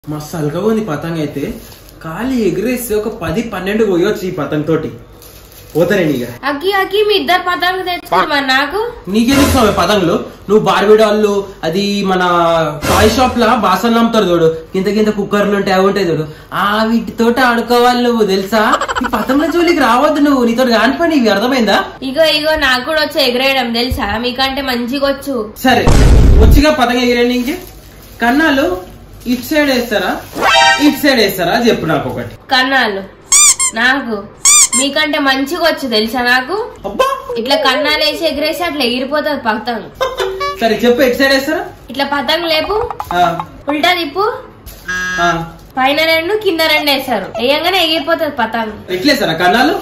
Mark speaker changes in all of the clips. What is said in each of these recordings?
Speaker 1: మస్తు అల్గా ఉంది పతంగ అయితే ఖాళీ ఎగిరేస్తే ఒక పది పన్నెండు పోయొచ్చు ఈ పతంగ తోటి పోతానే నీగా
Speaker 2: అక్కి అక్కి మీ ఇద్దరు పదాలు తెచ్చుకోమని నాకు
Speaker 1: నీకెందుకు స్వామి పతంగులు నువ్వు బార్బీ డాళ్ళు అది మన టాయ్ షాప్ లా బాసన్లు అమ్ముతారు చూడు కింద కింద కుక్కర్లు ఉంటాయి అవి ఉంటాయి చూడు ఆ వీటితోటి ఆడుకోవాలి నువ్వు తెలుసా ఈ పతంగుల జోలికి రావద్దు నువ్వు నీతో కాని పని ఇవి అర్థమైందా
Speaker 2: ఇగో ఇగో నాకు కూడా వచ్చి ఎగరేయడం తెలుసా మీకంటే మంచిగా వచ్చు
Speaker 1: సరే వచ్చిగా పతంగ ఎగిరేనికి కన్నాలు ఇటు సైడ్ వేస్తారా ఇటు సైడ్ వేస్తారా చెప్పు నాకు ఒకటి
Speaker 2: కన్నాలు నాకు మీకంటే మంచిగా వచ్చు తెలుసా నాకు
Speaker 1: అబ్బా
Speaker 2: ఇట్లా కన్నాలు వేసి ఎగిరేసి అట్లా ఎగిరిపోతుంది పతంగ్
Speaker 1: సరే చెప్పు ఎటు సైడ్ వేస్తారా
Speaker 2: ఇట్లా పతంగ్ లేపు
Speaker 1: ఆ,
Speaker 2: ఉల్టా తిప్పు
Speaker 1: ఆ.
Speaker 2: పైన రెండు కింద రెండు వేస్తారు వేయంగానే ఎగిరిపోతుంది పతంగ్
Speaker 1: ఎట్లేసారా కన్నాలు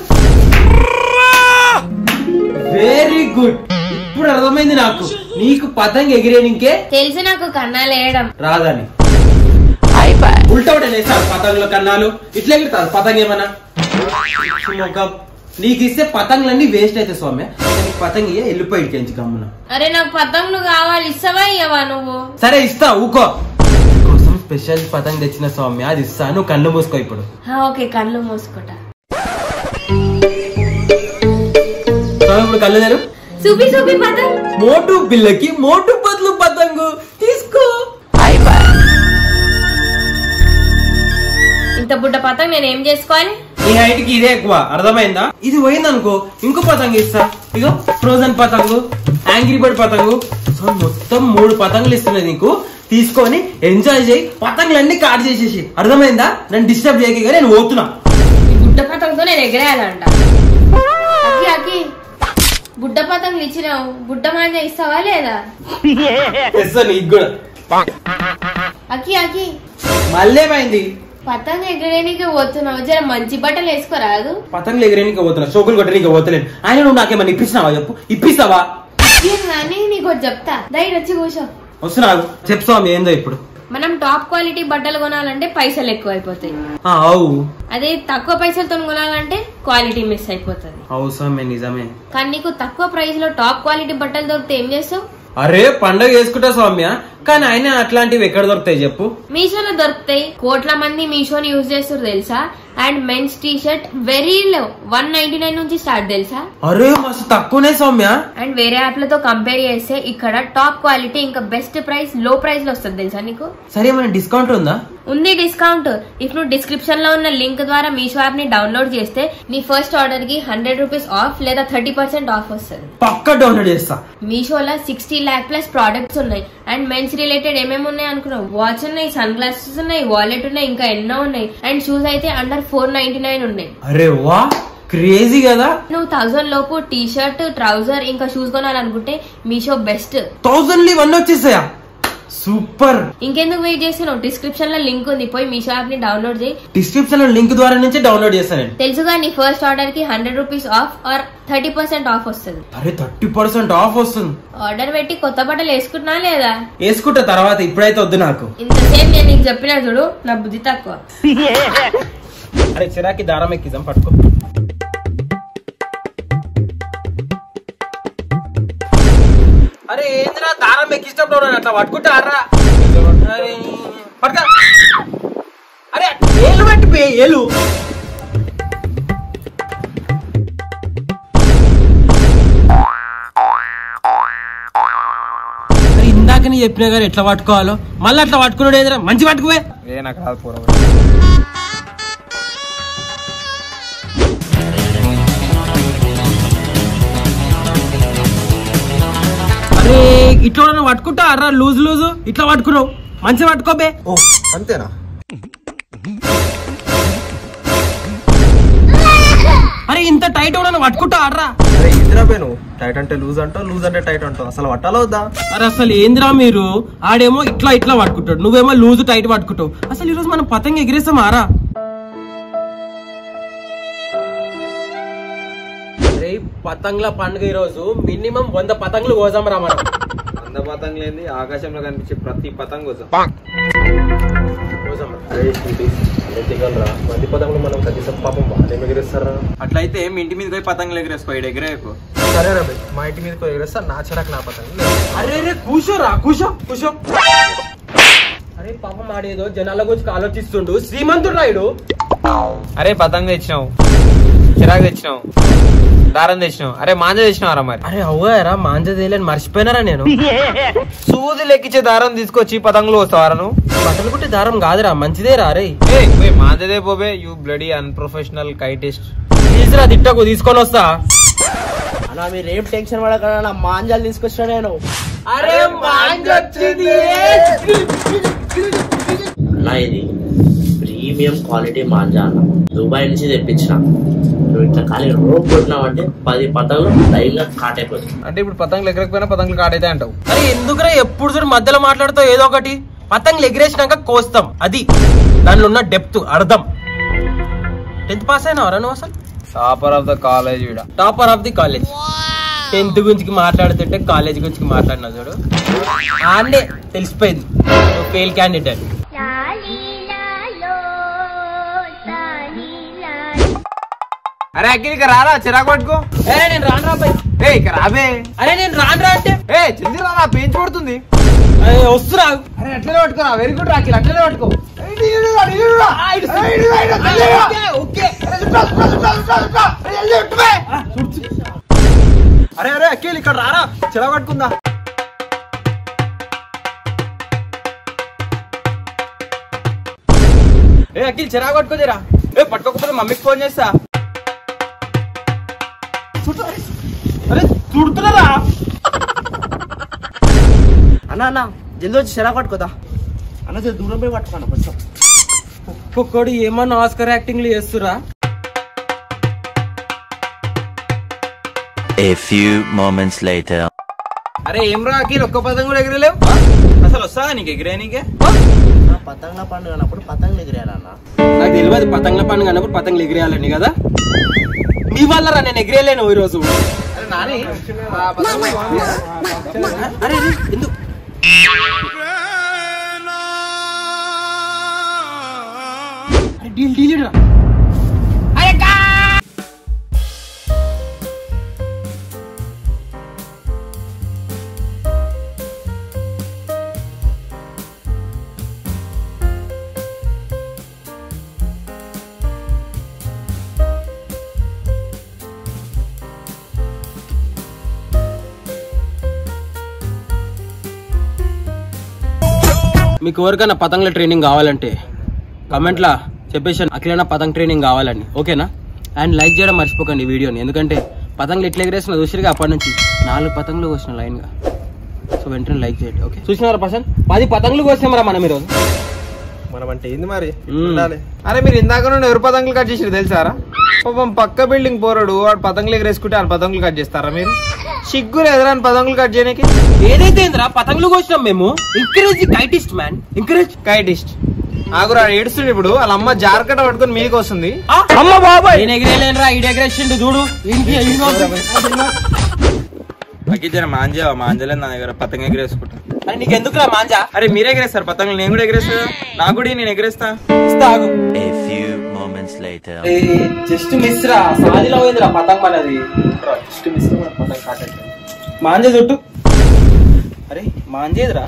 Speaker 1: వెరీ గుడ్ ఇప్పుడు అర్థమైంది నాకు నీకు పతంగ ఎగిరేనికే
Speaker 2: తెలిసి నాకు కన్నాలు వేయడం
Speaker 1: రాదని ఉల్టా ఒకటి వేస్తారు పతంగుల కన్నాలు ఇట్లా ఎగురుతారు పతంగ ఏమన్నా ఒక నీకు ఇస్తే పతంగులన్నీ వేస్ట్ అయితే స్వామి నీకు పతంగ ఇయ్య, వెళ్ళిపోయి ఇడికెంచి గమ్మున
Speaker 2: అరే నాకు పతంగులు కావాలి ఇస్తావా ఇయ్యవా నువ్వు
Speaker 1: సరే ఇస్తా ఊకో కోసం స్పెషల్ పతంగ తెచ్చిన స్వామి అది ఇస్తా నువ్వు కళ్ళు మూసుకో ఇప్పుడు
Speaker 2: ఆ, ఓకే కళ్ళు మూసుకుంటా
Speaker 1: స్వామి ఇప్పుడు కళ్ళు తెరు
Speaker 2: చూపి చూపి పతంగ్
Speaker 1: మోటు పిల్లకి మోటు బదులు పతంగు తీసుకో
Speaker 2: ఇంత బుడ్డ పతంగ్ నేను ఏం చేసుకోవాలి
Speaker 1: ఈ హైట్ కి ఇదే ఎక్కువ అర్థమైందా ఇది పోయిందనుకో ఇంకో పతంగు ఇస్తా ఇగో ఫ్రోజన్ పతంగు యాంగ్రీ బర్డ్ పతంగు సో మొత్తం మూడు పతంగులు ఇస్తున్నా నీకు తీసుకొని ఎంజాయ్ చేయి పతంగులన్నీ కాట్ చేసేసి అర్థమైందా నన్ను డిస్టర్బ్ చేయక నేను పోతున్నా
Speaker 2: ఈ బుడ్డ పతంగుతో నేను ఎగరేయాలంట అక్కి అక్కి బుడ్డ పతంగులు ఇచ్చినావు బుడ్డ మాంజ ఇస్తావా లేదా
Speaker 1: తెస్తా నీకు కూడా
Speaker 2: అక్కి అక్కి
Speaker 1: మళ్ళేమైంది
Speaker 2: పతంగ ఎగరేయడానికి పోతున్నావు జర మంచి బట్టలు వేసుకోరాదు
Speaker 1: పతంగులు ఎగిరేనికి పోతున్నా సోకులు కొట్టడానికి పోతలేను ఆయన నువ్వు నాకేమన్నా ఇప్పిస్తున్నావా చెప్పు ఇప్పిస్తావా
Speaker 2: ఏం కానీ నీకు ఒకటి చెప్తా దయని వచ్చి కూర్చో
Speaker 1: వస్తున్నావు చెప్పు స్వామి ఏందో ఇప్పుడు
Speaker 2: మనం టాప్ క్వాలిటీ బట్టలు కొనాలంటే పైసలు ఎక్కువ అయిపోతాయి
Speaker 1: ఆ, అవు
Speaker 2: అదే తక్కువ పైసలతో కొనాలంటే క్వాలిటీ మిస్ అయిపోతుంది
Speaker 1: అవు స్వామి నిజమే
Speaker 2: కానీ నీకు తక్కువ ప్రైస్ లో టాప్ క్వాలిటీ బట్టలు దొరికితే ఏం చేస్తావు
Speaker 1: అరే పండగ వేసుకుంటా సౌమ్య కానీ ఆయన అట్లాంటివి ఎక్కడ దొరుకుతాయి చెప్పు
Speaker 2: మీషోలో దొరుకుతాయి కోట్ల మంది మీషోని యూజ్ చేస్తారు తెలుసా and men's T shirt very low one ninety nine నుంచి స్టార్ట్ తెలుసా
Speaker 1: అరే మస్తు తక్కువనే సౌమ్య
Speaker 2: అండ్ వేరే యాప్లతో కంపేర్ చేస్తే ఇక్కడ టాప్ క్వాలిటీ ఇంకా best price low price low వస్తుంది తెలుసా నీకు
Speaker 1: సరే ఏమైనా డిస్కౌంట్ ఉందా
Speaker 2: ఉంది డిస్కౌంట్ ఇఫ్ నువ్వు డిస్క్రిప్షన్ లో ఉన్న లింక్ ద్వారా మీషో యాప్ ని డౌన్లోడ్ చేస్తే నీ ఫస్ట్ ఆర్డర్ కి హండ్రెడ్ రూపీస్ ఆఫ్ లేదా థర్టీ పర్సెంట్ ఆఫ్ వస్తుంది
Speaker 1: పక్క డౌన్లోడ్ చేస్తా
Speaker 2: మీషోలో సిక్స్టీ ల్యాక్ ప్లస్ ప్రోడక్ట్స్ ఉన్నాయి అండ్ మెన్స్ రిలేటెడ్ ఏమేమి ఉన్నాయి అనుకున్నావు వాచ్ ఉన్నాయి సన్ గ్లాసెస్ ఉన్నాయి వాలెట్ ఉన్నాయి ఇంకా ఎన్నో ఉన్నాయి అండ్ షూస్ అయితే అండర్ ఫోర్ నైన్టీ నైన్ ఉన్నాయి
Speaker 1: అరే వా క్రేజీ కదా
Speaker 2: నువ్వు థౌసండ్ లోపు టీ షర్ట్ ట్రౌజర్ ఇంకా షూస్ కొనాలనుకుంటే మీషో బెస్ట్
Speaker 1: థౌసండ్ ఇవన్నీ వచ్చేసాయా సూపర్
Speaker 2: ఇంకెందుకు వెయిట్ చేస్తున్నావు డిస్క్రిప్షన్ లో లింక్ ఉంది పోయి మీషో యాప్ ని డౌన్లోడ్ చేయి
Speaker 1: డిస్క్రిప్షన్ లో లింక్ ద్వారా నుంచి డౌన్లోడ్ చేస్తాను నేను
Speaker 2: తెలుసుగా నీ ఫస్ట్ ఆర్డర్ కి hundred rupees off or thirty percent off వస్తుంది
Speaker 1: అరే థర్టీ పర్సెంట్ ఆఫ్ వస్తుంది
Speaker 2: ఆర్డర్ పెట్టి కొత్త బట్టలు వేసుకుంటున్నా లేదా
Speaker 1: వేసుకుంటా తర్వాత ఇప్పుడైతే వద్దు నాకు
Speaker 2: ఇంతసేపు నేను నీకు చెప్పిన చూడు నా బుద్ధి తక్కువ
Speaker 1: అరే చిరాకి దారం ఎక్కిద్దాం పట్టుకో అరే ఏందిరా దారం ఎక్కించినప్పుడు నన్ను అట్లా పట్టుకుంటారా అరే పట్టుకో అరే ఏలు పెట్టి పే ఏలు అరే ఇందాక నీ చెప్పినా గారు ఎట్లా పట్టుకోవాలో మళ్ళీ అట్లా పట్టుకున్నాడు ఏదిరా మంచి పట్టుకుపోయి
Speaker 3: ఏ నాకు రాదు పూర్వం
Speaker 1: అరే ఇట్లా నువ్వు పట్టుకుంటా అర్రా లూజ్ లూజ్ ఇట్లా పట్టుకున్నావు మంచిగా పట్టుకోబే
Speaker 3: ఓ అంతేనా
Speaker 1: అరే ఇంత టైట్ కూడా పట్టుకుంటా అర్రా
Speaker 3: అరే ఇందిరా పే నువ్వు టైట్ అంటే లూజ్ అంటావు లూజ్ అంటే టైట్ అంటావు అసలు పట్టాలో వద్దా
Speaker 1: అరే అసలు ఏందిరా మీరు ఆడేమో ఇట్లా ఇట్లా పట్టుకుంటాడు నువ్వేమో లూజ్ టైట్ పట్టుకుంటావు అసలు ఈరోజు మనం పతంగ ఎగిరేస్తాం ఆరా అరే పతంగుల పండుగ ఈరోజు మినిమం వంద పతంగులు కోసాం రా మనం
Speaker 3: వంద పతంగ్ లేని ఆకాశంలో కనిపించే ప్రతి పతంగ్ కోసం
Speaker 1: కోసాం రా.
Speaker 3: అరే స్కూటీ రా మంది పతంగులు మనం కనీసం పాపం వాళ్ళే ఎగిరేస్తారా
Speaker 4: అట్లయితే మీ ఇంటి మీద పోయి పతంగులు ఎగరేసుకో ఇక్కడ ఎగరేయకు
Speaker 3: సరే రా భయ్, మా ఇంటి మీదకి ఎగిరేస్తా నా చెరకు నా పతంగ్
Speaker 1: అరే రే కూర్చోరా కూర్చో కూర్చో అరే పాపం ఆడేదో జనాల గురించి ఆలోచిస్తుండు శ్రీమంతుడు రాయుడు
Speaker 4: అరే పతంగ తెచ్చినావు చిరాకు తెచ్చినావు దారం తెచ్చినావు అరే మాంజ తెచ్చినావరా మరి
Speaker 1: అరే అవ్వరా మాంజదేలని మర్చిపోయినారా నేను
Speaker 4: సూది లెక్కించే దారం తీసుకొచ్చి పతంగులు వస్తావారా నువ్వు
Speaker 1: బట్టలు కుట్టే దారం కాదురా మంచిదేరా రే
Speaker 4: ఏయ్, పోయి మాంజదే పోబే you bloody unprofessional kiteist
Speaker 1: please రా తిట్టకు తీసుకొని వస్తా
Speaker 5: అన్నా మీరు ఏం టెన్షన్ పడకుండా నా మాంజాలు తీసుకొచ్చిన నేను
Speaker 1: అరే మాంజొచ్చింది
Speaker 5: అన్నా ఇది ప్రీమియం క్వాలిటీ మాంజా అన్న దుబాయ్ నుంచి తెప్పించిన నువ్వు ఇట్లా ఖాళీ రోప్ కొట్టినావంటే పది పతలు లైన్ గా కాటైపోతుంది
Speaker 4: అంటే ఇప్పుడు పతంగులు ఎగరకపోయినా పతంగులు కాడైతే అంటావు
Speaker 1: అరే ఎందుకురా ఎప్పుడు చూడు మధ్యలో మాట్లాడుతావు ఏదో ఒకటి పతంగులు ఎగిరేసినాక కోస్తాం అది దానిలో ఉన్న డెప్త్ అర్థం టెన్త్ పాస్ అయినావరా నువ్వు అసలు
Speaker 4: టాపర్ ఆఫ్ ద కాలేజ్ వీడ
Speaker 1: topper of the college tenth గురించి మాట్లాడుతుంటే కాలేజ్ గురించి మాట్లాడినా చూడు ఆండే తెలిసిపోయింది ఫెయిల్ క్యాండిడేట్
Speaker 4: అరే అక్కి ఇక రారా చిరాకు పట్టుకో
Speaker 1: అరే నేను రాను రా బై.
Speaker 4: ఏ ఇక రాబే
Speaker 1: అరే నేను రాను రా అంటే
Speaker 4: ఏ జల్దీ రారా పెంచి పడుతుంది
Speaker 1: అరే వస్తున్నా
Speaker 4: అరే అట్లనే పట్టుకోరా వెరీ గుడ్ రాకిల్ అట్లనే పట్టుకో అరే అరే అఖిల్ ఇక్కడ రారా చిరా పట్టుకుందా ఏ అఖిల్ చిరా పట్టుకోదేరా ఏ పట్టుకోకపోతే మమ్మీకి ఫోన్ చేస్తా అరే చుడుతున్నారా
Speaker 5: అన్న అన్న జల్దీ వచ్చి చెరా పట్టుకోదా అన్న జర దూరం పోయి పట్టుకోండి కొంచెం
Speaker 1: ఒక్కొక్కడు ఏమన్నా ఆస్కర్ యాక్టింగ్లు చేస్తురా
Speaker 6: A few moments later.
Speaker 4: అరే ఏం రా అఖిల్ ఒక్క పదం కూడా ఎగరలేవు అసలు వస్తుందా నీకు ఎగిరే నీకే
Speaker 5: నా పతంగుల పండుగ అన్నప్పుడు పతంగులు ఎగిరానన్న
Speaker 1: నాకు తెలియదు పతంగుల పండుగ అన్నప్పుడు పతంగులు ఎగిరేయాలని కదా మీ వల్ల రా నేను ఎగిరేయలేను ఈ రోజు
Speaker 4: అరే నాని
Speaker 1: అరే అరే, ఎందుకు అరే, డీల్ డీల్ రా మీకు ఎవరికైనా పతంగుల ట్రైనింగ్ కావాలంటే కమెంట్లా చెప్పేసాను అఖిలైనా పతంగ్ ట్రైనింగ్ కావాలని ఓకేనా అండ్ లైక్ చేయడం మర్చిపోకండి ఈ వీడియోని ఎందుకంటే పతంగులు ఎట్లా ఎగరేసిన చూసిరుగా అప్పటి నుంచి నాలుగు పతంగులు కోసిన లైన్గా సో వెంటనే లైక్ చేయండి ఓకే చూసినారా పర్సన్ పది పతంగులు కోసామరా మనం ఈరోజు
Speaker 3: మనం అంటే ఏంది మరి
Speaker 1: మ్మ్.
Speaker 3: ఉండాలి
Speaker 4: అరే మీరు ఇందాక నుండి ఎవరు పతంగులు కట్ చేసారు తెలుసారా పాపం పక్క బిల్డింగ్ పోరాడు వాడు పతంగులు ఎగరేసుకుంటే ఆ పతంగులు కట్ చేస్తారా మీరు సిగ్గులు ఎదురాని పతంగులు కట్ చేయడానికి
Speaker 1: ఏదైతే ఏందిరా పతంగులు కోసినాం మేము encourage kiteist man encourage
Speaker 4: kiteist ఆగురా ఏడుస్తుండే ఇప్పుడు వాళ్ళ అమ్మ జారకట పట్టుకొని మీదకి వస్తుంది
Speaker 1: అమ్మ బాబాయ్ నేను ఎగిరేలేనురా ఈడు ఎగరేసిండు చూడు ఇంకి
Speaker 4: జర మాంజా మాంజలేదు నా దగ్గర పతంగ ఎగరేసుకుంటా
Speaker 1: అరే నీకు ఎందుకురా మాంజా
Speaker 4: అరే మీరే ఎగరేస్తారు పతంగులు నేను కూడా ఎగరేస్తా నాకు కూడా నేను ఎగరేస్తా
Speaker 1: ఇస్తా ఆగు.
Speaker 6: A few moments later.
Speaker 1: Just miss రా సాదిలో పోయిందిరా పతంగ్ మనది జస్ట్ మిస్ పతంగ్ కాటెట్ మాంజే చుట్టు అరే మాంజేదిరా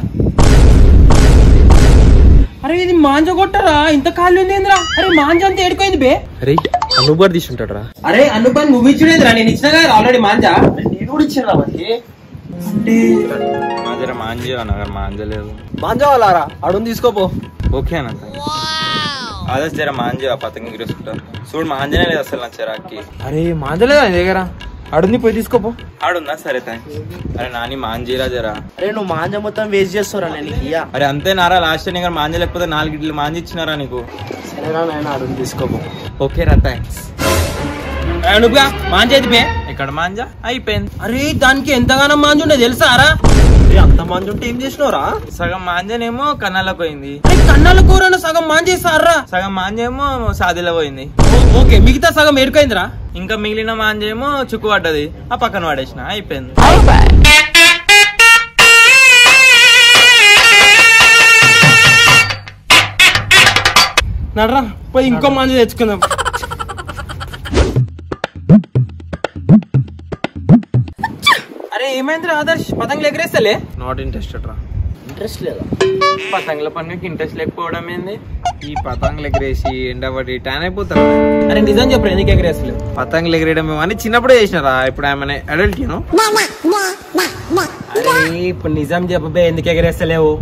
Speaker 1: అరే ఇది మాంజ కొట్టరా ఇంత ఖాళీ ఉంది ఏందిరా అరే మాంజ అంతా ఏడుకోయింది బే
Speaker 3: అరే అనుబార్ తీసుంటాడు రా
Speaker 1: అరే అనుపని నువ్వు ఇచ్చుడేదిరా నేను ఇచ్చిన కదా ఆల్రెడీ మాంజా
Speaker 5: నేను కూడా ఇచ్చిన మరి
Speaker 1: అంటే
Speaker 4: నా దగ్గర మాంజా నా దగ్గర మాంజలేదు
Speaker 3: మాంజా వాళ్ళారా అడుగు తీసుకోపో
Speaker 4: ఓకే అన్న అదే జర మాంజా పతంగ ఎగరేసుకుంటా చూడు మాంజనే లేదు అసలు నా చిరాకి
Speaker 3: అరే మాంజలేదా నీ దగ్గర అడుంది పోయి తీసుకోపో
Speaker 4: ఆడుందా సరే థ్యాంక్స్ అరే నాని మాంజీరా జరా
Speaker 5: అరే నువ్వు మాంజా మొత్తం వేస్ట్ చేస్తారా నేను నీకు ఇయ్య
Speaker 4: అరే అంతే నారా లాస్ట్ టైం ఇక్కడ మాంజ లేకపోతే నాలుగు ఇడ్లు మాంజి ఇచ్చినారా నీకు
Speaker 5: సరేనా నాయన అడుగు తీసుకోపో
Speaker 4: ఓకే రా థ్యాంక్స్
Speaker 1: అనుగా మాంజేది బే
Speaker 4: ఇక్కడ మాంజా అయిపోయింది
Speaker 1: అరే దానికి ఎంతగానో మాంజ ఉండే తెలుసా రా
Speaker 3: అంత మాంజ ఉంటే ఏం చేసినవరా
Speaker 4: సగం మాంజనేమో కన్నాలకు పోయింది
Speaker 1: అరే కన్నాల కూరను సగం మాంజేస్తారా
Speaker 4: సగం మాంజేమో సాదిలో పోయింది
Speaker 1: ఓకే మిగతా సగం ఏడుకైందిరా
Speaker 4: ఇంకా మిగిలిన మాంజేమో చుక్కు పడ్డది ఆ పక్కన పడేసిన అయిపోయింది
Speaker 1: నడరా పోయి ఇంకో మాంజ తెచ్చుకుందాం అరే ఏమైందిరా ఆదర్శ్ పతంగులు ఎగరేస్తలే
Speaker 4: నాట్ ఇంట్రెస్టెడ్ రా
Speaker 5: ఇంట్రెస్ట్ లేదా
Speaker 1: పతంగుల పండుగకి ఇంట్రెస్ట్ లేకపోవడం ఏంది
Speaker 4: ఈ పతంగులు ఎగిరేసి ఎండబడి ట్యాన్ అయిపోతారు
Speaker 1: అరే నిజం చెప్పు ఎందుకు ఎగరేసలేవు
Speaker 4: పతంగులు ఎగిరేయడం మేము అని చిన్నప్పుడే చేసినారా ఇప్పుడు ఆమె అడల్ట్ యూనో
Speaker 1: అరే ఇప్పుడు నిజం చెప్పబే ఎందుకు ఎగరేస్తలేవు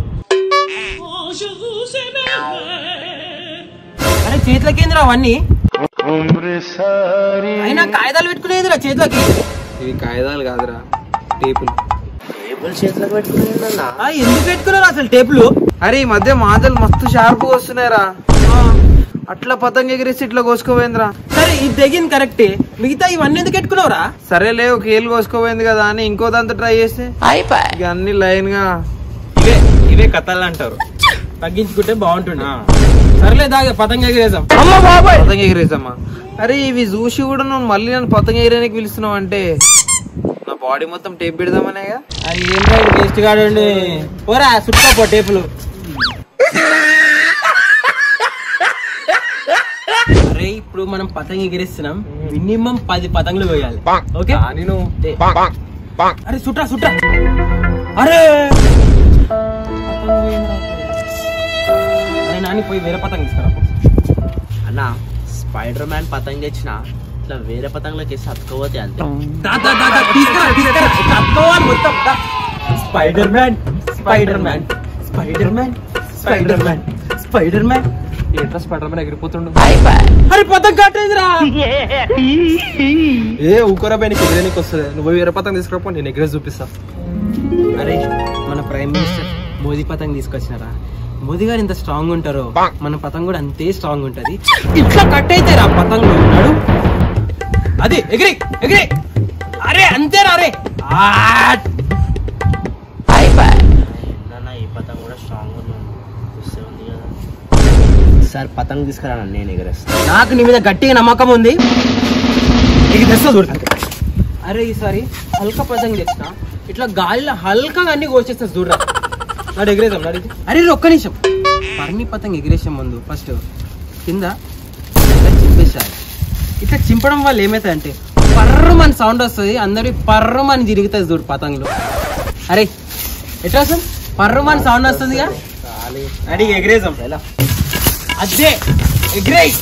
Speaker 1: అరే చేతులకి ఏందిరా అవన్నీ అయినా కాగితాలు పెట్టుకునేదిరా చేతులకి
Speaker 4: ఇవి కాగితాలు కాదురా టేపులు
Speaker 5: టేబుల్ చేతిలో పెట్టుకుని
Speaker 1: ఆ, ఎందుకు పెట్టుకున్నారు అసలు టేపులు
Speaker 4: అరే ఈ మధ్య మాటలు మస్తు షార్ప్ వస్తున్నాయిరా అట్లా పతంగ ఎగిరేసి ఇట్లా కోసుకోపోయిందిరా
Speaker 1: సరే ఇది తెగింది కరెక్టే మిగతా ఇవన్నీ ఎందుకు పెట్టుకున్నావురా
Speaker 4: సరేలే ఒక ఏళ్ళు కోసుకోపోయింది కదా అని ఇంకో దాంతో ట్రై చేస్తే ఇక అన్ని లైన్ గా
Speaker 1: ఇవే ఇవే కథలు అంటారు తగ్గించుకుంటే బాగుంటుంది సర్లే దాగే పతంగ ఎగిరేసాం
Speaker 4: పతంగ ఎగిరేసమ్మా అరే ఇవి చూసి కూడా నువ్వు మళ్ళీ నన్ను పతంగ ఎగిరేనికి పిలుస్తున్నావు అంటే నా బాడీ మొత్తం టేప్ పెడదామనేగా
Speaker 1: అది ఏం రైడ్ వేస్ట్ కాడండి పోరా చుట్టుకోపో టేపులు అరే ఇప్పుడు మనం పతంగ ఎగిరేస్తున్నాం మినిమం పది పతంగులు పోయాలి ఓకే
Speaker 3: నేను
Speaker 1: ఏ. అరే సుట్రా సుట్రా అరే అరే నాని పోయి వేరే పతంగ తీసుకురా పో.
Speaker 5: అన్న స్పైడర్ మ్యాన్ పతంగ తెచ్చిన ఇట్లా వేరే పతంగులకి వేసి అతుకోపోతే అంతే
Speaker 1: దా, దా, దా, దా, తీసుకురా, తీసుకురా. తక్కువాలి మొత్తం, దా. Spider Man Spider Man Spider Man Spider Man Spider Man
Speaker 3: ఎట్లా స్పైడర్ మ్యాన్ ఎగిరిపోతుండు
Speaker 1: అరే పతంగ కట్టేదిరా
Speaker 3: ఏ ఊకరా పైన ఎగిరేనికి వస్తుంది నువ్వు వేరే పతంగ తీసుకురాపో నేను ఎగిరేసి చూపిస్తా
Speaker 1: అరే మన ప్రైమ్ మినిస్టర్ మోదీ పతంగ తీసుకొచ్చినారా మోదీ గారు ఎంత స్ట్రాంగ్ ఉంటారో మన పతంగ కూడా అంతే స్ట్రాంగ్ ఉంటది ఇట్లా కట్ అయితే రా పతంగ ఉన్నాడు అది ఎగిరి ఎగిరి అరే అంతేరా అరే ఆ!
Speaker 5: ఏంటన్నా ఈ పతంగ కూడా స్ట్రాంగ్ ఉంది చూస్తే ఉంది కదా సార్ పతంగ తీసుకురా నేను ఎగరేస్తాను
Speaker 1: నాకు నీ మీద గట్టిగా నమ్మకం ఉంది ఇది తెస్తా చూడు అరే ఈసారి హల్కా పతంగ తెచ్చిన ఇట్లా గాలిలో హల్కాగా అన్ని కోసేస్తా చూడరా నాడు ఎగిరేద్దాం నాడు ఇది. అరే ఇది ఒక్క నిమిషం పర్ణి పతంగ ఎగిరేసే ముందు ఫస్ట్ కింద ఇట్లా చింపేసారు ఇట్లా చింపడం వల్ల ఏమవుతుంది అంటే పర్రమని సౌండ్ వస్తుంది అందరి పర్రమని తిరుగుతుంది చూడు పతంగులు అరే ఎట్లా వస్తుంది పర్రమని సౌండ్ వస్తుందిగా అడిగి ఎగిరేసాం అదే ఎగిరేయ్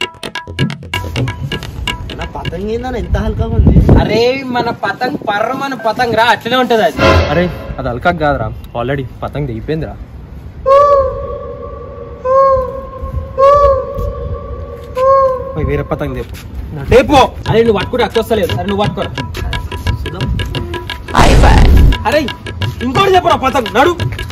Speaker 5: నా పతంగ ఏందన్న ఎంత హల్కాగా ఉంది
Speaker 1: అరే మన పతంగ్ పర్ర మన పతంగ్ రా అట్లనే ఉంటది అది
Speaker 3: అరే అది అల్కా కాదురా ఆల్రెడీ పతంగ దిగిపోయిందిరా
Speaker 1: పోయి వేరే పతంగ్ తెప్పు టేపు అరే నువ్వు పట్టుకుంటే అక్క వస్తలేదు అరే నువ్వు పట్టుకోరా అరే ఇంకోటి చెప్పురా పతంగ్ నడు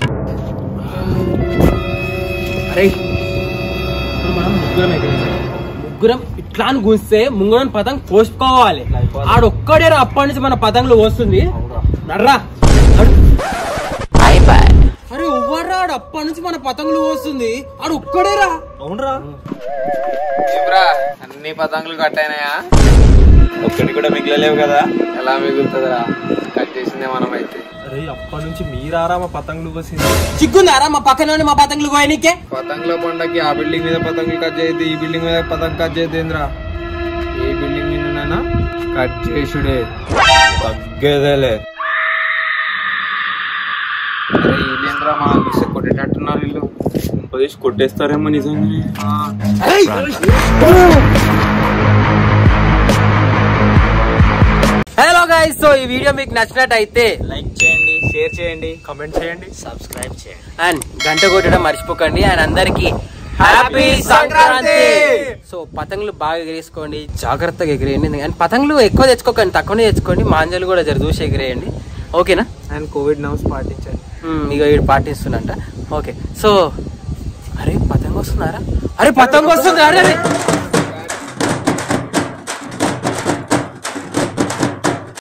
Speaker 1: అరే ఇప్పుడు మనం ముగ్గురం ఎగిరేసాం. ముగ్గురం ఇట్లా అని కూస్తే ముంగడం పతంగ్ కోసుకోవాలి ఆడొక్కడే రా అప్పటి నుంచి మన పతంగులు వస్తుంది నడ్రా నడు. అరే ఎవ్వర్రా ఆడు అప్పటి నుంచి మన పతంగులు వస్తుంది ఆడు ఒక్కడేరా అవునరా
Speaker 4: ఏమ్రా అన్ని పతంగులు కట్టాయినాయా
Speaker 1: ఒక్కడి కూడా మిగిలలేవు కదా
Speaker 4: ఎలా మిగులుతుందిరా కట్ చేసిందే మనం అయితే
Speaker 3: అరే అప్పటి నుంచి మీరారా మా పతంగులు వసింది
Speaker 1: చిక్కుందారా మా పక్కన మా పతంగులు పోయనికే
Speaker 4: పతంగుల పండగకి ఆ బిల్డింగ్ మీద పతంగులు కట్ చేయద్దు ఈ బిల్డింగ్ మీద పతంగ కట్ చేయద్దేంద్రా ఏ బిల్డింగ్ మీద కట్ చేసుడే తగ్గేదేలే అరే వీళ్ళేంద్రా మా మిస్ కొట్టేటట్టున్నారు వీళ్ళు
Speaker 3: పదేసి కొట్టేస్తారేమో నిజంగా
Speaker 1: హలో గైస్ సో ఈ వీడియో మీకు నచ్చినట్టయితే లైక్ చేయండి షేర్ చేయండి
Speaker 3: కమెంట్ చేయండి
Speaker 5: సబ్స్క్రైబ్ చేయండి
Speaker 1: అండ్ గంట కొట్టడం మర్చిపోకండి అండ్ అందరికి హ్యాపీ సంక్రాంతి సో పతంగులు బాగా ఎగిరేసుకోండి జాగ్రత్తగా ఎగిరేయండి అండ్ పతంగులు ఎక్కువ తెచ్చుకోకండి తక్కువనే తెచ్చుకోండి మాంజాలు కూడా జర చూసి ఎగిరేయండి ఓకేనా
Speaker 4: అండ్ కోవిడ్ నౌస్ పాటించండి
Speaker 1: మ్మ్, ఇక వీడు పాటిస్తున్నంట ఓకే సో అరే పతంగ వస్తున్నారా అరే పతంగ వస్తుంది అరే అరే